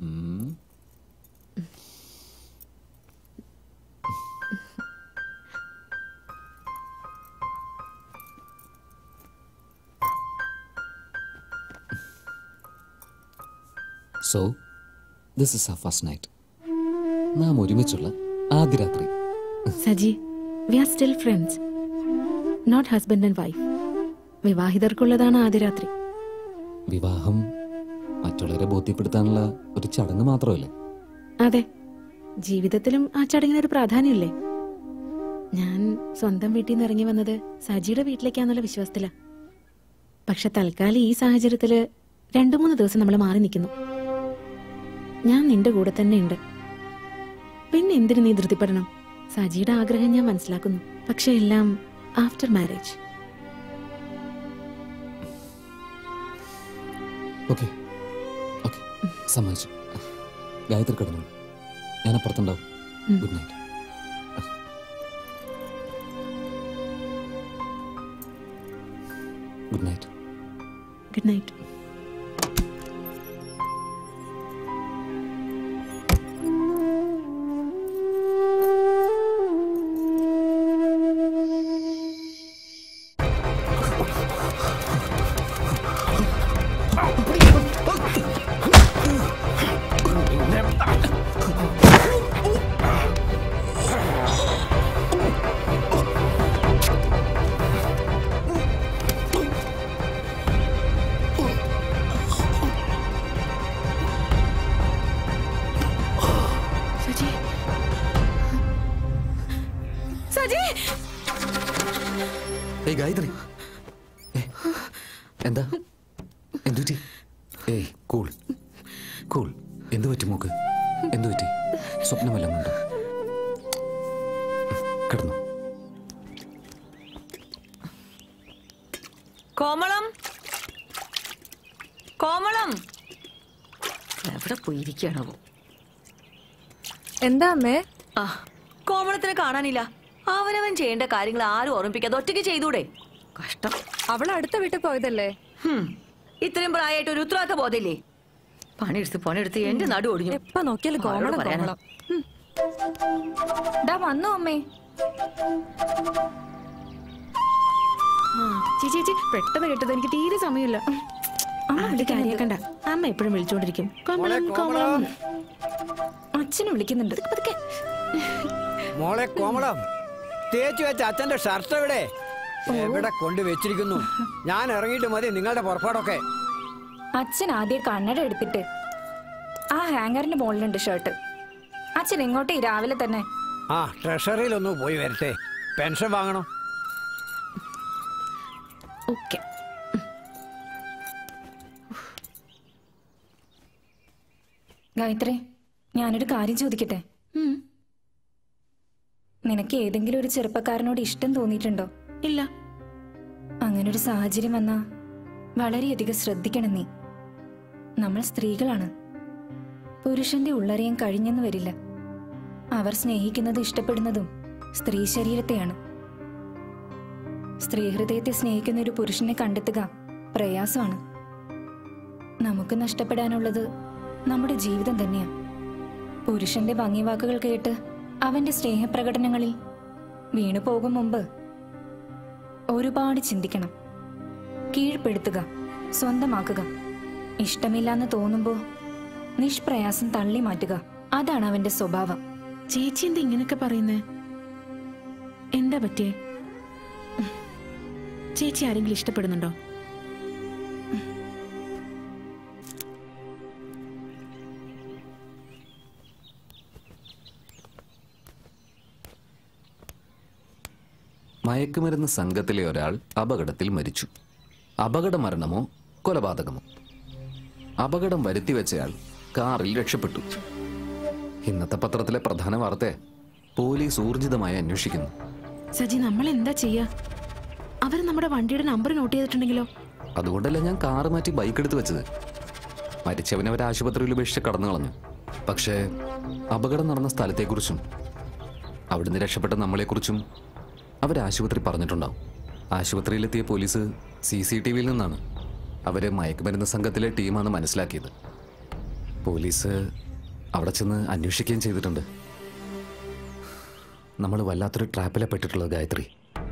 ഉം. So this is a first night നാം ഒരുമിച്ചുള്ള ആദ്യ രാത്രി Saji we are still friends not husband and wife വിവാഹിതർക്കുള്ളതാണ് ആദ്യ രാത്രി വിവാഹം മറ്റുള്ളവരെ ബോധ്യപ്പെടുത്താനുള്ള ഒരു ചടങ്ങ് മാത്രമല്ലേ അതെ ജീവിതത്തിലും ആ ചടങ്ങിനൊരു പ്രാധാന്യമില്ലേ ഞാൻ സ്വന്തം വീട്ടിൽ നിന്ന് ഇറങ്ങി വന്നത് സജിയുടെ വീട്ടിലേക്കാന്നുള്ള വിശ്വാസത്തില പക്ഷെ തൽക്കാലം ഈ സാഹചര്യത്തില് രണ്ടു മൂന്ന് ദിവസം നമ്മൾ മാറി നിൽക്കുന്നു ഞാൻ നിന്റെ കൂടെ തന്നെ ഉണ്ട് പിന്നെ എന്തിനു നീ ധൃതിപ്പെടണം സജിയുടെ ആഗ്രഹം ഞാൻ മനസ്സിലാക്കുന്നു പക്ഷെ എല്ലാം ആഫ്റ്റർ മാരേജ് ഓക്കെ ഓക്കെ സമ്മതിച്ചു ഗായത്രി കിടന്നു ഞാൻ അപ്പുറത്തുണ്ടാവും ഉം. Good night good night good night Saji Saji ഏയ് ഗായത്രി ഏയ്, എന്താ എന്തു പറ്റി ഏയ് കൂൾ കൂൾ എന്തു പറ്റി മൂക്ക് എന്തു പറ്റി സ്വപ്നമെല്ലാം ഉണ്ട് കിടന്നു കോമളം കോമളം എവിടെ പോയിരിക്കണോ എന്താ അമ്മേ ആ കോമളത്തിനെ കാണാനില്ല അവനവൻ ചെയ്യേണ്ട കാര്യങ്ങൾ ആരും ഓർമ്മിപ്പിക്കാതെ ഒറ്റയ്ക്ക് ചെയ്തൂടെ കഷ്ടം അവൾ അടുത്ത വീട്ടിൽ പോയതല്ലേ ഹും. ഇത്രയും പ്രായമായിട്ട് ഒരു ഉത്തരവാദിത്ത ബോധമില്ലേ പണിയെടുത്ത് പണിയെടുത്ത് എന്റെ നടു ഒടിഞ്ഞു എപ്പ നോക്കിയാലും ആരോട് കോമളം പറയാനാ? കോമളം ഉം. ദാ വന്നു അമ്മേ ആ ചേച്ചി ചേച്ചി പെട്ടെന്ന് കേട്ടത് എനിക്ക് തീരെ സമയമില്ല അമ്മ കാര്യാക്കണ്ട അമ്മ എപ്പോഴും വിളിച്ചോണ്ടിരിക്കും കോമളം കോമളം അച്ഛനെ വിളിക്കുന്നുണ്ട് പതുക്കെ. മോളെ കോമളം തേച്ചു വെച്ച അച്ഛന്റെ ഷർട്ട് എവിടെ എവിടെ കൊണ്ട് വെച്ചിരിക്കുന്നു ഞാൻ ഇറങ്ങിയിട്ട് മതി നിങ്ങളുടെ പുറപ്പാടൊക്കെ അച്ഛൻ ആദ്യം കണ്ണട എടുത്തിട്ട് ആ ഹാങ്ങറിന്റെ മുകളിലുണ്ട് ഷർട്ട് അച്ഛൻ ഇങ്ങോട്ടേ രാവിലെ തന്നെ ആ ട്രഷറിയിലൊന്ന് പോയി വരട്ടെ പെൻഷൻ വാങ്ങണം ഓക്കെ ഗായത്രി ഞാനൊരു കാര്യം ചോദിക്കട്ടെ നിനക്ക് ഏതെങ്കിലും ഒരു ചെറുപ്പക്കാരനോട് ഇഷ്ടം തോന്നിയിട്ടുണ്ടോ ഇല്ല അങ്ങനൊരു സാഹചര്യം വന്നാ വളരെയധികം ശ്രദ്ധിക്കണം നീ നമ്മൾ സ്ത്രീകളാണ് പുരുഷന്റെ ഉള്ളറിയാൻ കഴിഞ്ഞെന്ന് വരില്ല അവർ സ്നേഹിക്കുന്നതും ഇഷ്ടപ്പെടുന്നതും സ്ത്രീ ശരീരത്തെയാണ് സ്ത്രീ ഹൃദയത്തെ സ്നേഹിക്കുന്ന ഒരു പുരുഷനെ കണ്ടെത്തുക പ്രയാസമാണ് നമുക്ക് നഷ്ടപ്പെടാനുള്ളത് നമ്മുടെ ജീവിതം തന്നെയാ പുരുഷന്റെ ഭംഗിവാക്കുകൾ കേട്ട് അവന്റെ സ്നേഹപ്രകടനങ്ങളിൽ വീണു പോകും മുമ്പ് ഒരുപാട് ചിന്തിക്കണം കീഴ്പ്പെടുത്തുക സ്വന്തമാക്കുക ഇഷ്ടമില്ലാന്ന് തോന്നുമ്പോ നിഷ്പ്രയാസം തള്ളി മാറ്റുക അതാണ് അവന്റെ സ്വഭാവം ചേച്ചി എന്താ ഇങ്ങനെയൊക്കെ പറയുന്നേ എന്താ പറ്റിയേ ചേച്ചി ആരെങ്കിലും ഇഷ്ടപ്പെടുന്നുണ്ടോ മയക്കുമരുന്ന് സംഘത്തിലെ ഒരാൾ അപകടത്തിൽ മരിച്ചു അപകട മരണമോ കൊലപാതകമോ അപകടം വരുത്തിവെച്ചയാൾ കാറിൽ രക്ഷപ്പെട്ടു ഇന്നത്തെ പത്രത്തിലെ പ്രധാന വാർത്ത പോലീസ് ഊർജിതമായി അന്വേഷിക്കുന്നു സജി നമ്മൾ എന്താ ചെയ്യാ അവര് നമ്മുടെ വണ്ടിയുടെ നമ്പർ നോട്ട് ചെയ്തിട്ടുണ്ടെങ്കിലോ അതുകൊണ്ടല്ല ഞാൻ കാറ് മാറ്റി ബൈക്ക് എടുത്ത് വെച്ചത് മരിച്ചവനെ അവർ ആശുപത്രിയിൽ ഉപേക്ഷിച്ച് കടന്നു കളഞ്ഞു പക്ഷേ അപകടം നടന്ന സ്ഥലത്തെക്കുറിച്ചും അവിടുന്ന് രക്ഷപ്പെട്ട നമ്മളെക്കുറിച്ചും അവർ ആശുപത്രി പറഞ്ഞിട്ടുണ്ടാവും ആശുപത്രിയിലെത്തിയ പോലീസ് സി സി ടി വിയിൽ നിന്നാണ് അവരെ മയക്കുമരുന്ന് സംഘത്തിലെ ടീമാണെന്ന് മനസ്സിലാക്കിയത് പോലീസ് അവിടെ ചെന്ന് അന്വേഷിക്കുകയും ചെയ്തിട്ടുണ്ട് നമ്മൾ വല്ലാത്തൊരു ട്രാപ്പിലെ പെട്ടിട്ടുള്ളത് ഗായത്രി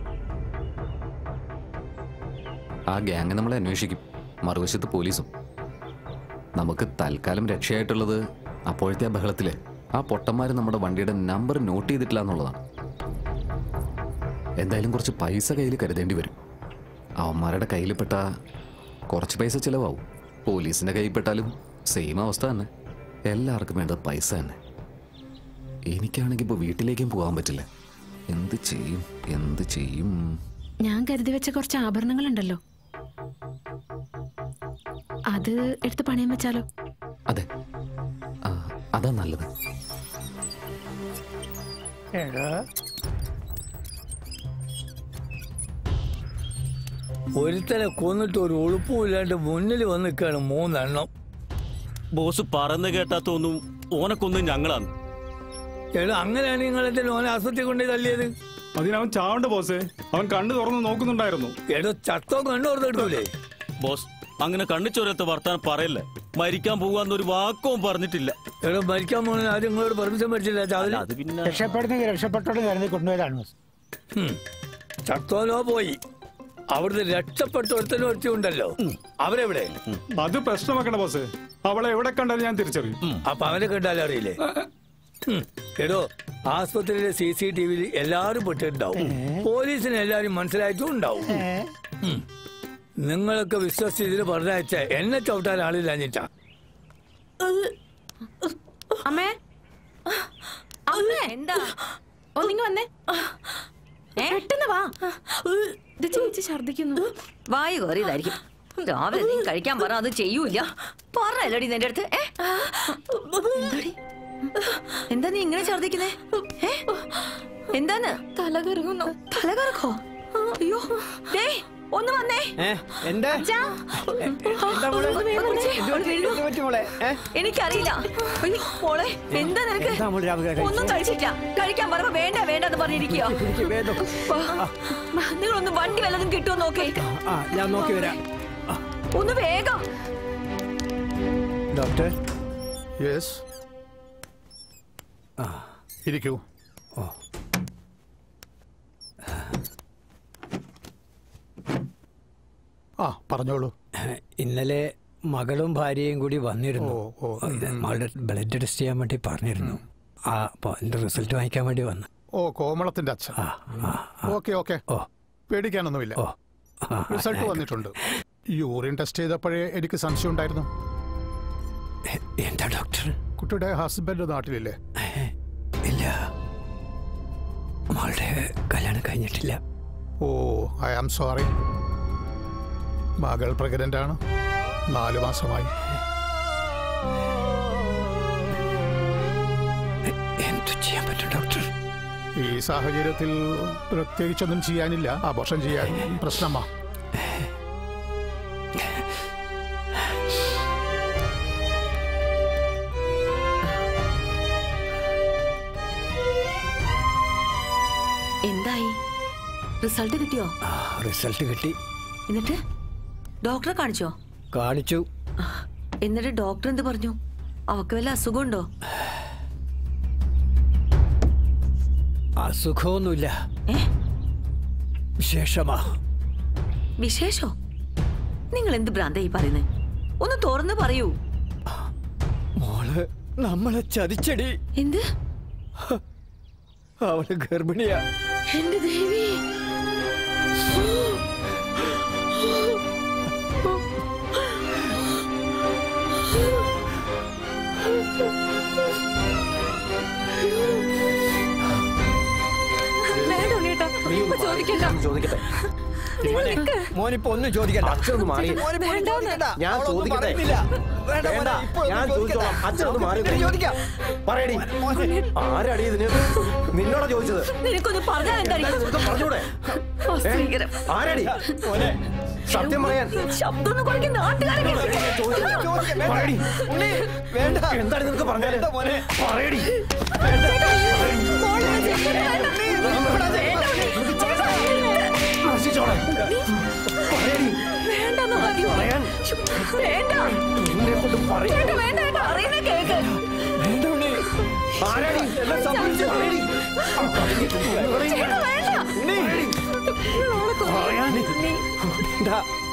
ആ ഗ്യാങ് നമ്മളെ അന്വേഷിക്കും മറുവശത്ത് പോലീസും നമുക്ക് തൽക്കാലം രക്ഷയായിട്ടുള്ളത് അപ്പോഴത്തെ ആ ബഹളത്തില് ആ പൊട്ടന്മാർ നമ്മുടെ വണ്ടിയുടെ നമ്പർ നോട്ട് ചെയ്തിട്ടില്ല എന്നുള്ളതാണ് എന്തായാലും കുറച്ച് പൈസ കയ്യിൽ കരുതേണ്ടി വരും അവന്മാരുടെ കയ്യിൽപ്പെട്ട കുറച്ച് പൈസ ചിലവാവും പോലീസിന്റെ കയ്യിൽ പെട്ടാലും സെയിം അവസ്ഥ തന്നെ എല്ലാവർക്കും വേണ്ടത് പൈസ തന്നെ എനിക്കാണെങ്കിൽ ഇപ്പോൾ വീട്ടിലേക്കും പോകാൻ പറ്റില്ല എന്ത് ചെയ്യും എന്ത് ചെയ്യും ഞാൻ കരുതി വെച്ച കുറച്ച് ആഭരണങ്ങളുണ്ടല്ലോ അത് എടുത്ത് പണയം വെച്ചാലോ അതെ ആ, അതാ നല്ലത് ഒരുത്തനെ കൊന്നിട്ട് ഒരു ഉളുപ്പും ഇല്ലാണ്ട് മുന്നിൽ വന്ന് നിൽക്കുകയാണ് മൂന്നെണ്ണം ബോസ് പറയുന്ന കേട്ടാ തോന്നും ഓനക്കൊന്നും ഞങ്ങളാണ് എടാ അങ്ങനെയാണ് നിങ്ങളെന്റെ ഓനെ ആസ്പത്രി കൊണ്ടേ തല്ലിയത് അതിനവൻ ചാവണ്ട ബോസേ അവൻ കണ്ണു തുറന്ന് നോക്കുന്നുണ്ടായിരുന്നു എടോ ചത്തോ കണ്ടു ഓർത്തിട്ടൂലേ ബോസ് അങ്ങനെ കണ്ണിച്ചോരത്തെ വർത്താനം പറയല്ലേ മരിക്കാൻ പോകാന്നൊരു വാക്കവും പറഞ്ഞിട്ടില്ല എടോ മരിക്കാൻ പോകുന്ന ആദ്യം നിങ്ങളോട് പെർമിഷൻ മേടിച്ചില്ല ചാവില്ല അത് പിന്നെ രക്ഷപ്പെടുന്നെങ്കിൽ രക്ഷപ്പെട്ടോട് കരുതി കൊണ്ടുപോയതാണ് ബോസ് ചത്തോലോ പോയി അവിടുന്ന് രക്ഷപ്പെട്ട ഒരുത്തനും ഒരുത്തി ഉണ്ടല്ലോ അവരെവിടെ അത് പ്രശ്നമാക്കണ്ട ബോസ് അവളെ എവിടെ കണ്ടാലും ഞാൻ തിരിച്ചറിയും അപ്പൊ അവനെ കണ്ടാലും അറിയില്ലേ ഹും. എടോ ആസ്പത്രിയിലെ സി സി ടി വിയിൽ എല്ലാരും പെട്ടിട്ടുണ്ടാവും പോലീസിന് എല്ലാരും മനസ്സിലായിട്ടും ഉണ്ടാവും ഹും. നിങ്ങളൊക്കെ വിശ്വസിച്ച് ഇതിന് പറഞ്ഞയച്ച എന്നെ ചവിട്ടാൻ ആളില്ലാഞ്ഞിട്ടാ അമ്മേ അമ്മേ എന്താ ഒന്നിങ്ങ് വന്നേ പെട്ടെന്ന് വാ ഇത് ചേച്ചി ഛർദിക്കുന്നു വായു കയറിയതായിരിക്കും രാവിലെ നീ കഴിക്കാൻ പറ അത് ചെയ്യൂല പറഞ്ഞല്ലടി നിന്റെ അടുത്ത് ഏ? എന്താടി? എന്താ നീ ഇങ്ങനെ ഛർദിക്കുന്നേ ഏ? എന്താന്ന് തല കറങ്ങുന്നു തല കറക്കോ അയ്യോ ദേ ഒന്ന് വന്നേ ഏ എന്താ എന്താ മോളെ? എന്ത് പറ്റി? എന്ത് പറ്റി മോളെ? ഏ? എനിക്കറിയില്ല അയ്യോ, മോളെ എന്താ നിനക്ക് എന്താ മോളെ രാവിലെ കഴിച്ചത്? ഒന്നും കഴിച്ചില്ല കഴിക്കാൻ പറയുമ്പോ വേണ്ട വേണ്ട എന്ന് പറഞ്ഞിരിക്കുക പിടിക്ക് വേഗം. നിങ്ങളൊന്ന് വണ്ടി വല്ലതും കിട്ടുമോ നോക്കേ ആ ഞാൻ നോക്കി വരാം ഒന്ന് വേഗം ഡോക്ടർ യെസ് ഇരിക്കൂ ആ പറഞ്ഞോളൂ ഇന്നലെ മകളും ഭാര്യയും കൂടി വന്നിരുന്നു ഓ, ഓ, ഇത് മകളുടെ ബ്ലഡ് ടെസ്റ്റ് ചെയ്യാൻ വേണ്ടി പറഞ്ഞിരുന്നു ആ അപ്പൊ അതിന്റെ റിസൾട്ട് വാങ്ങിക്കാൻ വേണ്ടി വന്നു ഓ കോമളത്തിന്റെ അച്ഛൻ ആ ആ ആ. ഓക്കെ ഓക്കെ ഓ പേടിക്കാനൊന്നുമില്ല ഓ ആ, റിസൾട്ട് ആ, വന്നിട്ടുണ്ട് യൂറിൻ ടെസ്റ്റ് ചെയ്തപ്പോഴേ എനിക്ക് സംശയം ഉണ്ടായിരുന്നു എ- എന്താ ഡോക്ടർ കുട്ടിയുടെ ഹസ്ബൻഡ് നാട്ടിലില്ലേ ഇല്ല മകളുടെ കല്യാണം കഴിഞ്ഞിട്ടില്ല ഓ ഐ ആം സോറി മകൾ പ്രഗ്നന്റ് ആണ് നാലു മാസമായി എ- എന്തു ചെയ്യാൻ പറ്റും ഡോക്ടർ ഈ സാഹചര്യത്തിൽ പ്രത്യേകിച്ചൊന്നും ചെയ്യാനില്ല അബോഷം ചെയ്യാൻ പ്രശ്നമാ എന്തായി റിസൾട്ട് കിട്ടിയോ ആ റിസൾട്ട് കിട്ടി എന്നിട്ട് ഡോക്ടറെ കാണിച്ചോ കാണിച്ചു എന്നിട്ട് ഡോക്ടർ എന്ത് പറഞ്ഞു അവക്ക് വല്ല അസുഖമുണ്ടോ അസുഖമൊന്നുമില്ല ഏ വിശേഷമാ വിശേഷോ നിങ്ങൾ എന്ത് ഭ്രാന്തായി പറയുന്നേ ഒന്ന് തുറന്ന് പറയൂ മോള് നമ്മളെ ചതിച്ചടി എന്ത് അവള് ഗർഭിണിയാ എന്റെ ദേവി വേണ്ട ഉണ്ണിയേട്ടാ, ഇപ്പൊ ചോദിക്കണ്ട. മോനെ, മോനിപ്പോ ഒന്നും ചോദിക്കണ്ട അച്ഛനൊന്ന് മാറി. മോനിപ്പോ ഒന്നും ചോദിക്കണ്ട. ഞാൻ അവളൊന്നും ചോദിക്കട്ടെ? പറയുന്നില്ല. വേണ്ട മോനെ, വേണ്ട, ഇപ്പൊ ഒന്നും ഞാൻ ചോദിക്കണ്ട. ചോദിച്ചോളാം. അച്ഛനൊന്ന് മാറി പിന്നെ ചോദിക്കാം പറയടി ആരടി ഇതിന് നിന്നോടാ ചോദിച്ചത് നിനക്കൊന്ന് പറഞ്ഞാൽ എന്തായിരിക്കും നിനക്ക് പറഞ്ഞൂടെ ഭീകരം. ആരടി മോനെ സത്യം പറയാൻ ശബ്ദം ഒന്ന് കുറയ്ക്കും നാട്ടുകാരെ കേൾപ്പിക്കും. ചോദിക്കാം, വേണ്ട. പറയടി. ഉണ്ണി, വേണ്ട എന്താണ് നിനക്ക് പറഞ്ഞാല് വേണ്ട മോനെ. പറയടി മോളെ ചേട്ടനെ വേണ്ട. നശിച്ചോളെ പറയടി വേണ്ടെന്ന് പറയൂ. പറയാൻ വേണ്ട നിന്നെ കൊണ്ട് പറയും ചേട്ടാ, വേണ്ട കേട്ടോ. അറിയുന്ന ആരാടി എന്നെ സംഭവിച്ചു പറയടി ചേട്ടാ, വേണ്ട. ഉണ്ണി. നിങ്ങളോളെ കൊന്നു. പറയാൻ. ദാ,